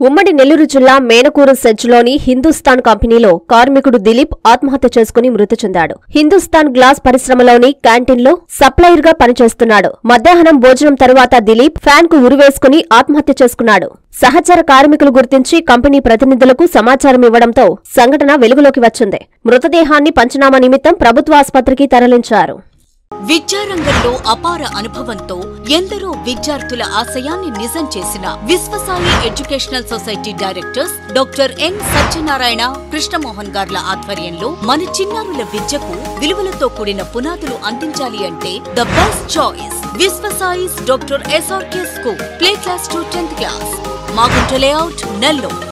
ఉమ్మడి నెల్లూరు జిల్లా మేనకూరు సెజ్లోని హిందుస్థాన్ కంపెనీలో కార్మికుడు దిలీప్ ఆత్మహత్య చేసుకుని మృతి చెందాడు హిందుస్థాన్ గ్లాస్ పరిశ్రమలోని క్యాంటీన్లో సప్లయర్ గా పనిచేస్తున్నాడు మధ్యాహ్నం భోజనం తరువాత దిలీప్ ఫ్యాన్ కు ఉరివేసుకుని ఆత్మహత్య చేసుకున్నాడు సహచర కార్మికులు గుర్తించి కంపెనీ ప్రతినిధులకు సమాచారం ఇవ్వడంతో సంఘటన వెలుగులోకి వచ్చింది మృతదేహాన్ని పంచనామా నిమిత్తం ప్రభుత్వ ఆసుపత్రికి తరలించారు విద్యారంగంలో అపార అనుభవంతో ఎందరో విద్యార్థుల ఆశయాన్ని నిజం చేసిన Vishwasai educational society directors doctor N Satyanarayana Krishnamohan గార్ల ఆధ్వర్యంలో మన చిన్నారుల విద్యకు విలువలతో కూడిన పునాదులు అందించాలి అంటే ద బెస్ట్ చాయిస్ విశ్వసాయిస్ doctor S R K school play class to tenth class Magunta layout Nellore